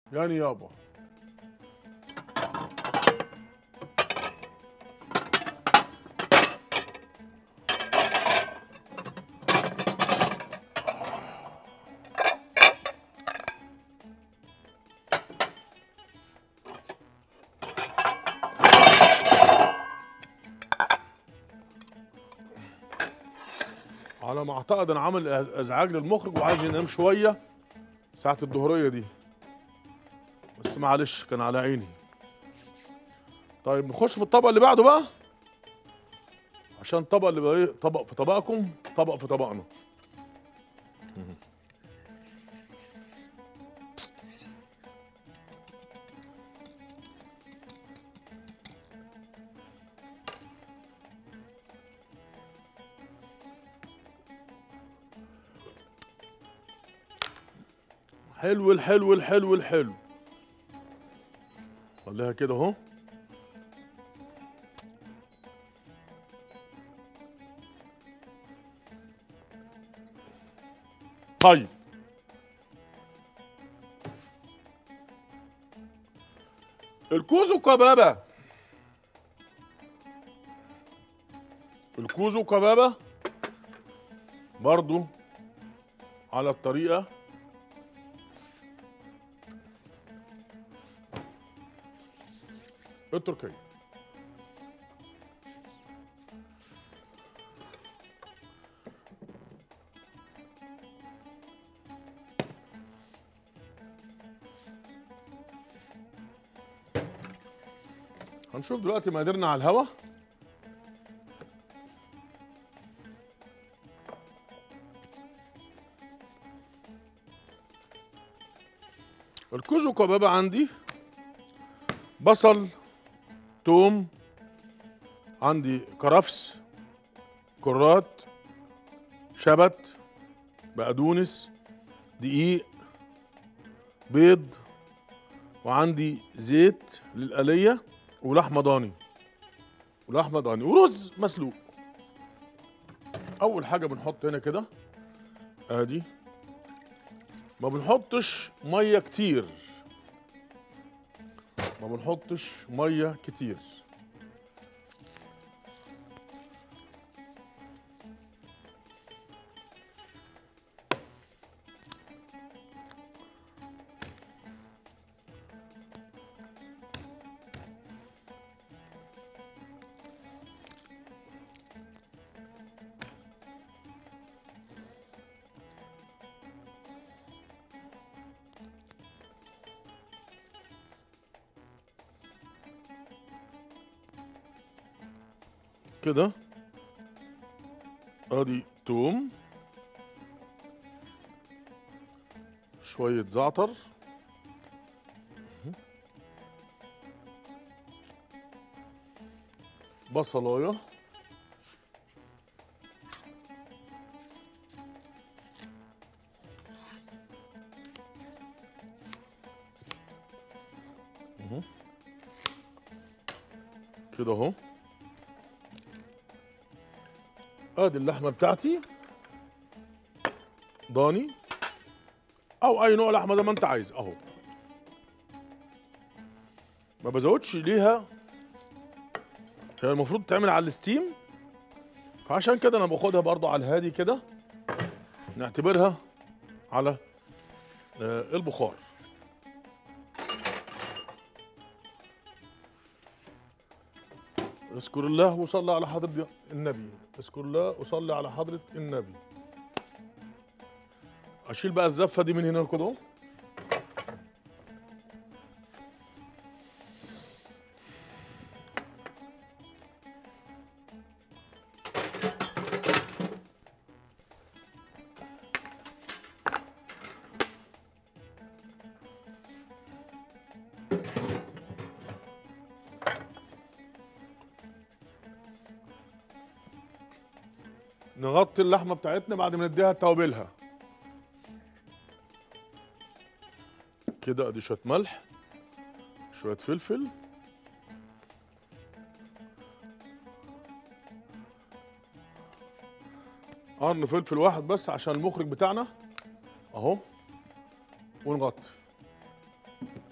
يعني يابا على ما اعتقد انا عامل ازعاج للمخرج وعايز ينام شويه ساعه الظهريه دي بس معلش كان على عيني طيب نخش في الطبق اللي بعده بقى عشان الطبق اللي بقى ايه طبق في طبقكم طبق في طبقنا حلو الحلو الحلو الحلو خليها كده اهو طيب الكوزو كبابة الكوزو كبابة برضو على الطريقة التركية هنشوف دلوقتي مقاديرنا على الهوا الكوزو كبابة عندي بصل توم عندي كرفس كرات شبت بقدونس دقيق بيض وعندي زيت للقلية ولحمة ضاني ولحمة ضاني ورز مسلوق أول حاجة بنحط هنا كده أدي ما بنحطش مية كتير ما بنحطش ميه كتير كده ادي توم شوية زعتر بصلاية مهم. كده اهو ادي اللحمه بتاعتي ضاني او اي نوع لحمه زي ما انت عايز اهو ما بزودش ليها هي المفروض تعمل على الستيم فعشان كده انا باخدها برضو على الهادي كده نعتبرها على آه، البخار اذكر الله وصلي على حضرة النبي اذكر الله وصلي على حضرة النبي اشيل بقى الزفة دي من هنا كده نغطي اللحمه بتاعتنا بعد ما نديها توابلها كده ادي شويه ملح شويه فلفل قرن فلفل واحد بس عشان المخرج بتاعنا اهو ونغطي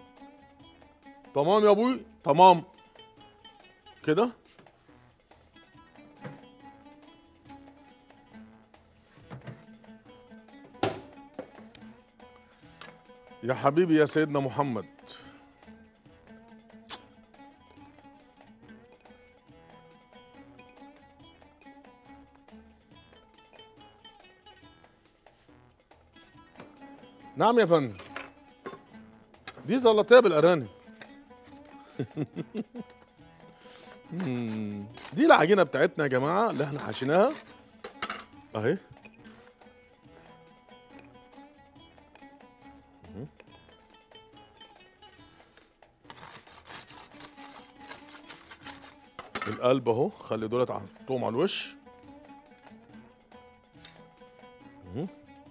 تمام يا ابوي تمام كده يا حبيبي يا سيدنا محمد نعم يا فندم دي زلطيه بالارانب مم. دي العجينه بتاعتنا يا جماعه اللي احنا حشيناها اهي مم. القلب اهو خلي دولت حطهم على الوش مم.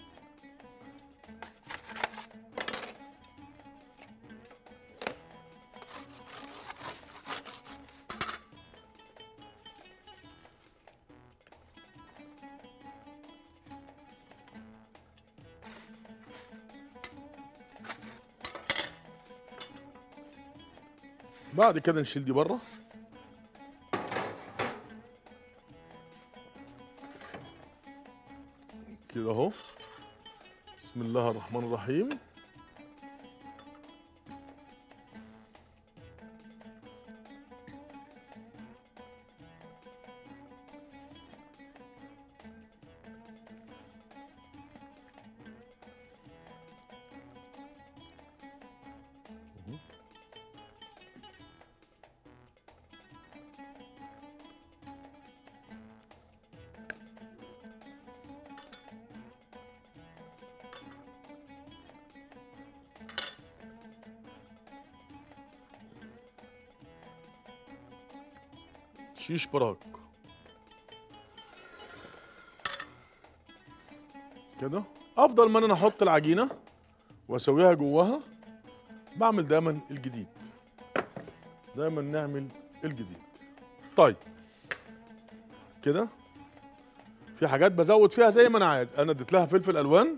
بعد كده نشيل دي بره كده اهو بسم الله الرحمن الرحيم شيش براك كده افضل ما انا احط العجينه واسويها جواها بعمل دايما الجديد دايما نعمل الجديد طيب كده في حاجات بزود فيها زي ما انا عايز انا اديت لها فلفل الوان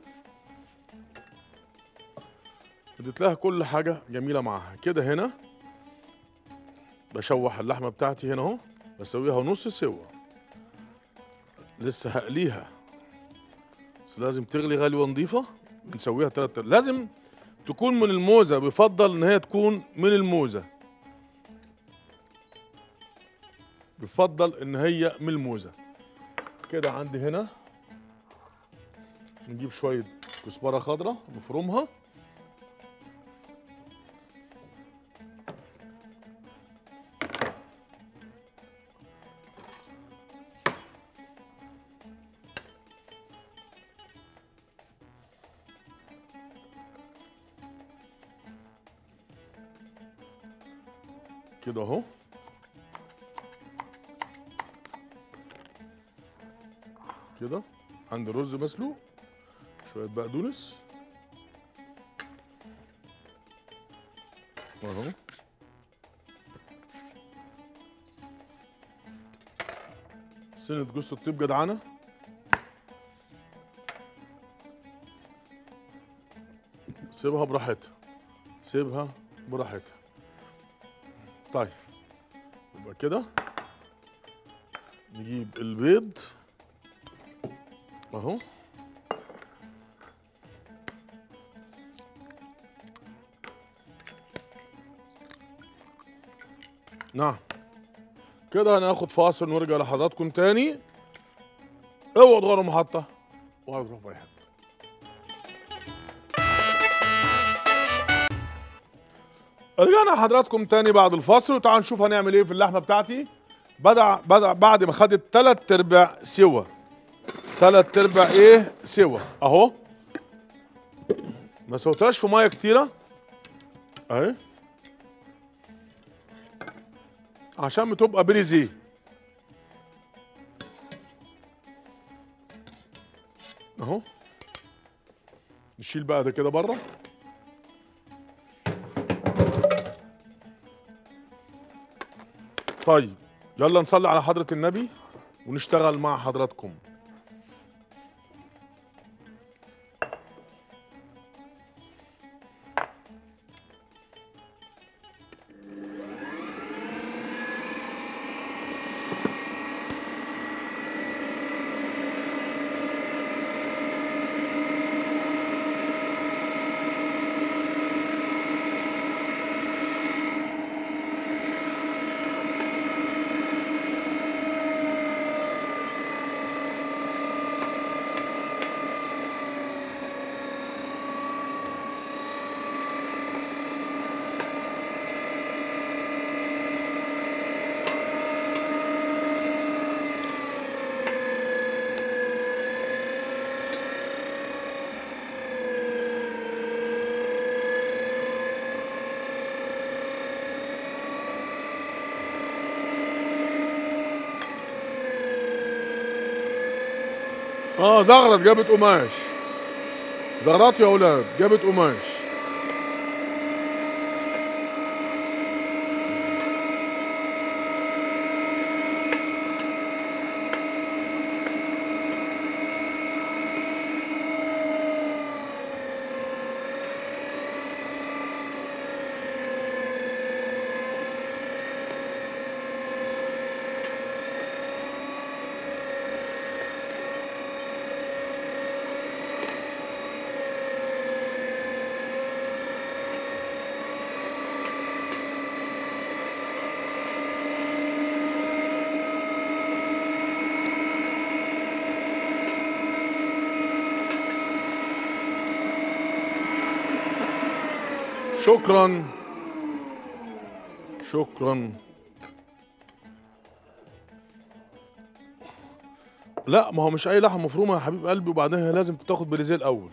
اديت لها كل حاجه جميله معاها كده هنا بشوح اللحمه بتاعتي هنا اهو بسويها نص سوا لسه هقليها بس لازم تغلي غلوه نظيفه نسويها تلات لازم تكون من الموزه بفضل ان هي تكون من الموزه بفضل ان هي من الموزه كده عندي هنا نجيب شويه كزبره خضراء نفرمها كده اهو كده عندي رز مسلوق شويه بقدونس اهو سنة جوز الطيب جدعانة سيبها براحتها سيبها براحتها طيب يبقى كده نجيب البيض اهو نعم كده هناخد فاصل ونرجع لحضراتكم تاني اوعوا تغيروا المحطة ولا تروحوا في أي حتة رجعنا لحضراتكم تاني بعد الفاصل وتعالوا نشوف هنعمل ايه في اللحمة بتاعتي بدع بدع بعد ما خدت تلات ارباع سوا تلات ارباع ايه سوا اهو ما سويتهاش في ميه كتيره اهي عشان بتبقى بريزي اهو نشيل بقى ده كده بره طيب يلا نصلي على حضرة النبي ونشتغل مع حضراتكم اه زغرت جابت قماش زغرات يا اولاد جابت قماش شكرا شكرا لا ما هو مش اي لحمه مفرومه يا حبيب قلبي وبعدين هي لازم تاخد بريزيه الاول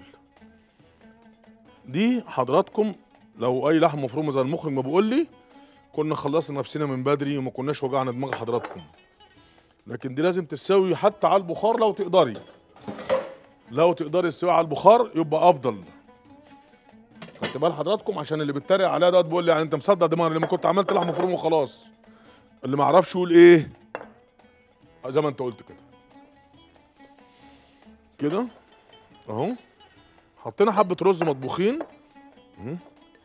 دي حضراتكم لو اي لحمه مفرومه زي المخرج ما بيقول لي كنا خلصنا نفسنا من بدري وما كناش وجعنا دماغ حضراتكم لكن دي لازم تسوي حتى على البخار لو تقدري لو تقدري تسويها على البخار يبقى افضل خدت بال حضراتكم عشان اللي بيتريق عليها ده بيقول لي يعني انت مصدق دماغ لما كنت عملت لحمه مفرومه وخلاص اللي ما يعرفش يقول ايه زي ما انت قلت كده كده اهو حطينا حبه رز مطبوخين مم.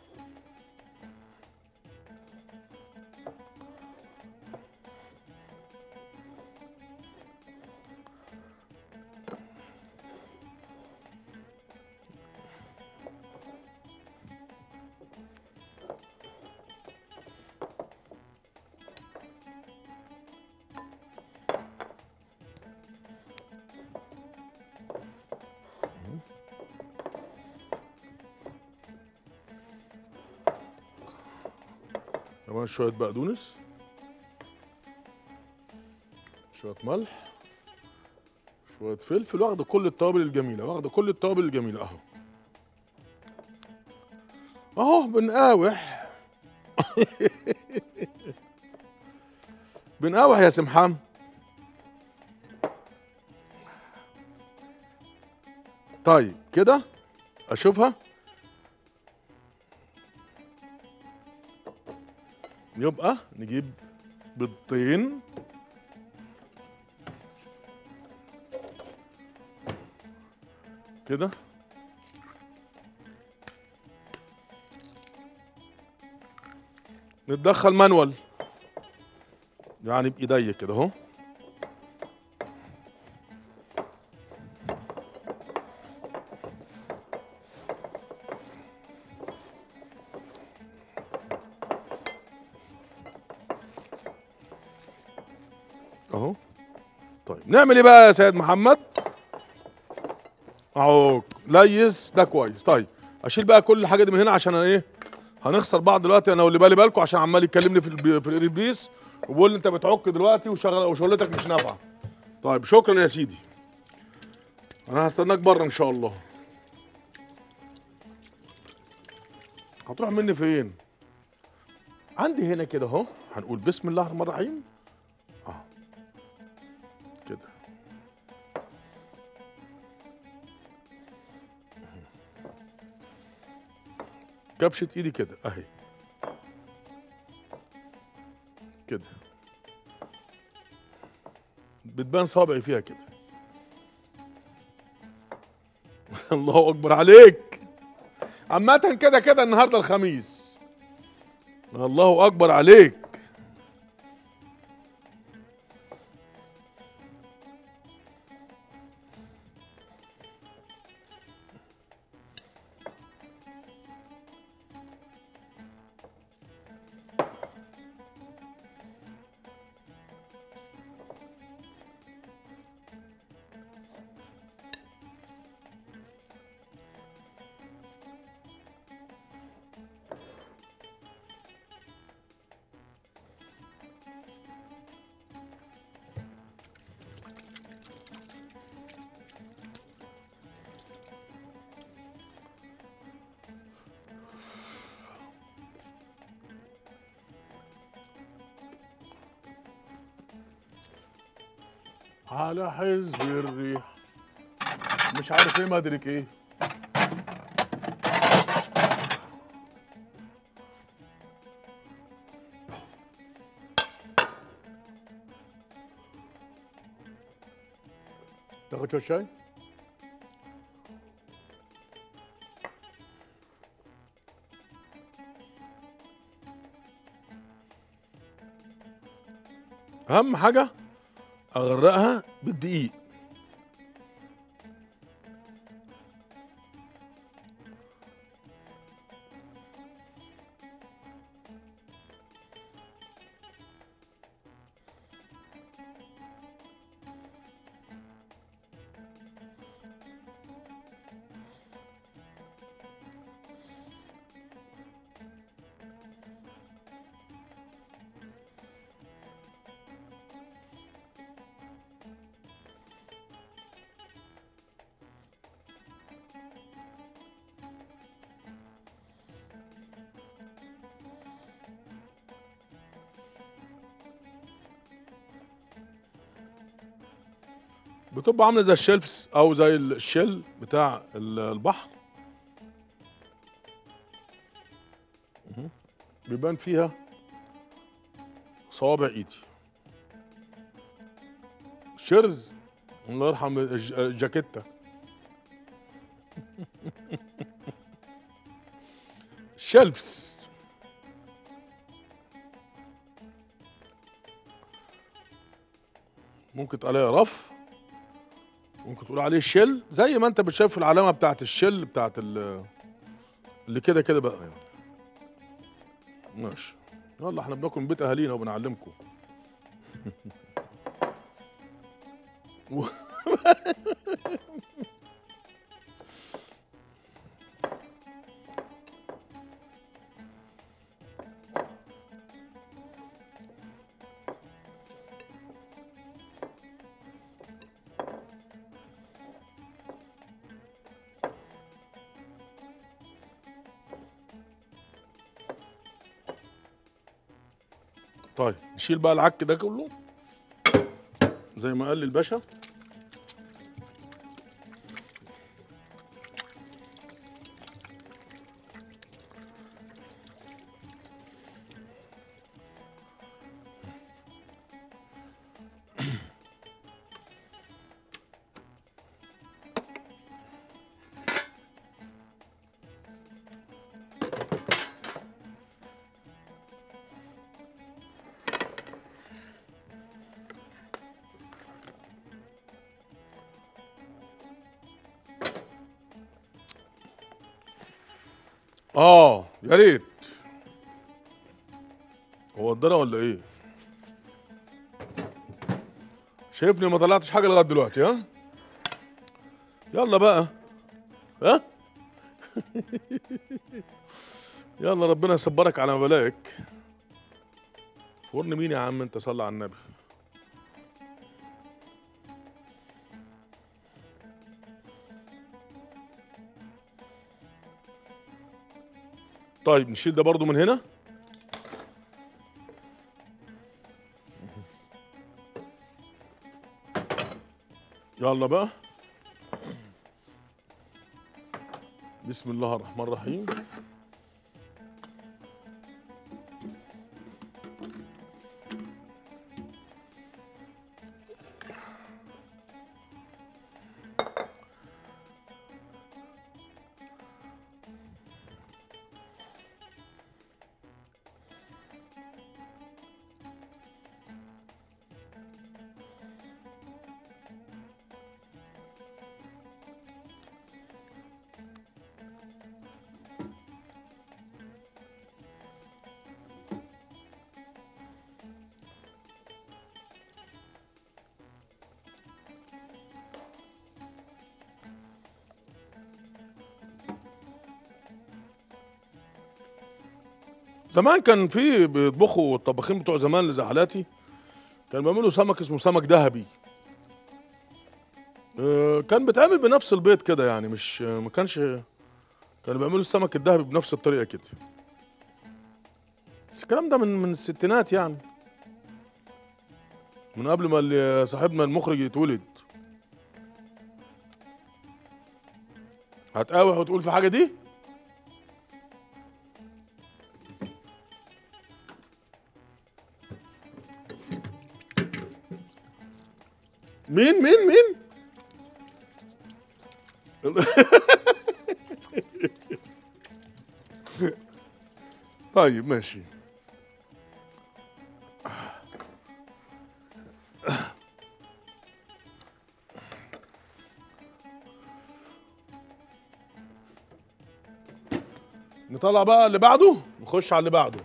كمان شوية بقدونس شوية ملح شوية فلفل واخدة كل التوابل الجميلة واخدة كل التوابل الجميلة اهو اهو بنقاوح بنقاوح يا سمحان طيب كده اشوفها يبقى نجيب بيضتين كده نتدخل مانوال يعني بايديا كده اهو اهو طيب نعمل ايه بقى يا سيد محمد اهو ليس ده كويس طيب اشيل بقى كل حاجه دي من هنا عشان أنا ايه هنخسر بعض دلوقتي انا واللي بالي بالكم عشان عمال يكلمني في البي- في الاريبيس وبيقول لي انت بتعك دلوقتي وشغل وشغلتك مش نافعه طيب شكرا يا سيدي انا هستناك بره ان شاء الله هتروح مني فين عندي هنا كده اهو هنقول بسم الله الرحمن الرحيم اه كده كبشة ايدي كده اهي كده بتبان صابعي فيها كده الله اكبر عليك عامة كده كده النهارده الخميس الله اكبر عليك على حزب الريح مش عارف ايه ما ادرك ايه تاخد شويه شاي اهم حاجه اغرقها بالدقيق بتبقى عامله زي الشلفس او زي الشل بتاع ال- البحر مهم. بيبان فيها صوابع ايدي شرز الله يرحم الج- الجاكيتة شلفس ممكن تقول عليه رف ممكن تقول عليه شل زي ما انت بتشايف العلامه بتاعت الشل بتاعت ال- اللي كده كده بقى يعني ماشي يلا احنا بناكل من بيت اهالينا وبنعلمكم و- طيب نشيل بقى العك ده كله زي ما قال لي الباشا اه يا ريت هو اتضرب ولا ايه شايفني ما طلعتش حاجه لغايه دلوقتي ها يلا بقى ها يلا ربنا يصبرك على بلاك فرن مين يا عم انت صلى على النبي طيب نشيل ده برضو من هنا يلا بقى بسم الله الرحمن الرحيم زمان كان في بيطبخوا الطباخين بتوع زمان اللي زي حالاتي كانوا بيعملوا سمك اسمه سمك ذهبي آه، كان بيتعمل بنفس البيض كده يعني مش ما كانش كانوا بيعملوا السمك الذهبي بنفس الطريقه كده بس الكلام ده من من الستينات يعني من قبل ما اللي صاحبنا المخرج يتولد هتقاوح وتقول في حاجه دي مين مين مين طيب ماشي نطلع بقى اللي بعده نخش على اللي بعده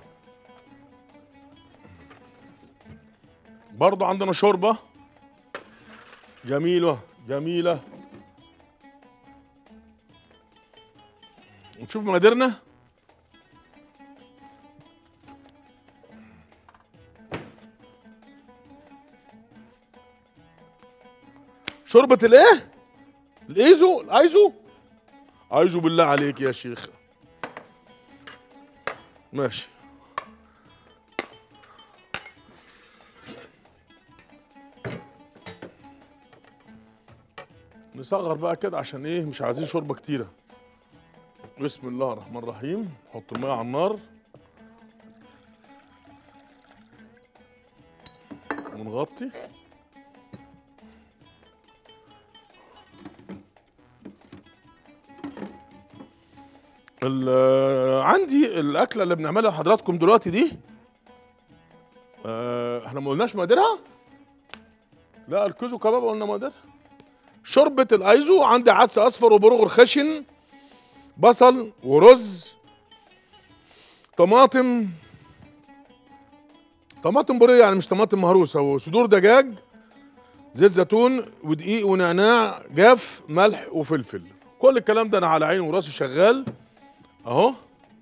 برضه عندنا شوربه جميله جميله نشوف مقاديرنا شوربة الايه؟ الايزو الايزو ايزو بالله عليك يا شيخ ماشي نصغر بقى كده عشان ايه مش عايزين شوربه كتيره بسم الله الرحمن الرحيم نحط الميه على النار ونغطي ال- عندي الاكله اللي بنعملها لحضراتكم دلوقتي دي آه، احنا ما قلناش مقاديرها لا الكوزو كباب قلنا مقاديرها شوربه الايزو عندي عدس اصفر وبرغل خشن بصل ورز طماطم طماطم بوريه يعني مش طماطم مهروسه وصدور دجاج زيت زيتون ودقيق ونعناع جاف ملح وفلفل كل الكلام ده انا على عيني وراسي شغال اهو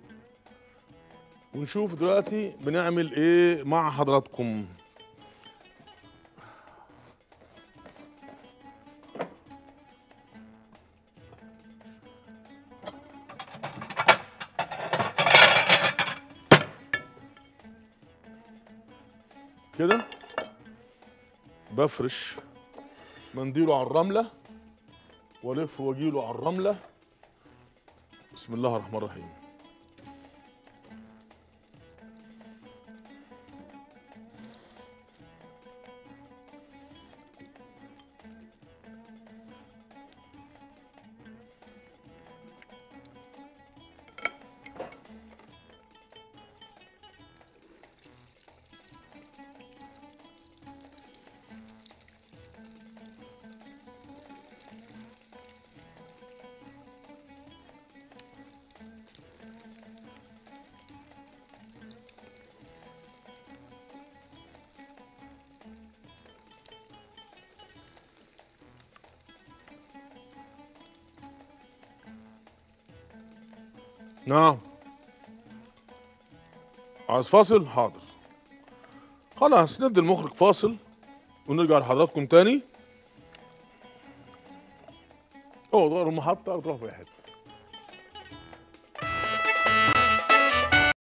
ونشوف دلوقتي بنعمل ايه مع حضراتكم كده بفرش منديله على الرمله والف واجيله على الرمله بسم الله الرحمن الرحيم نعم عايز فاصل حاضر خلاص ندي المخرج فاصل ونرجع لحضراتكم تاني اقعد غير المحطة تروح في أي حتة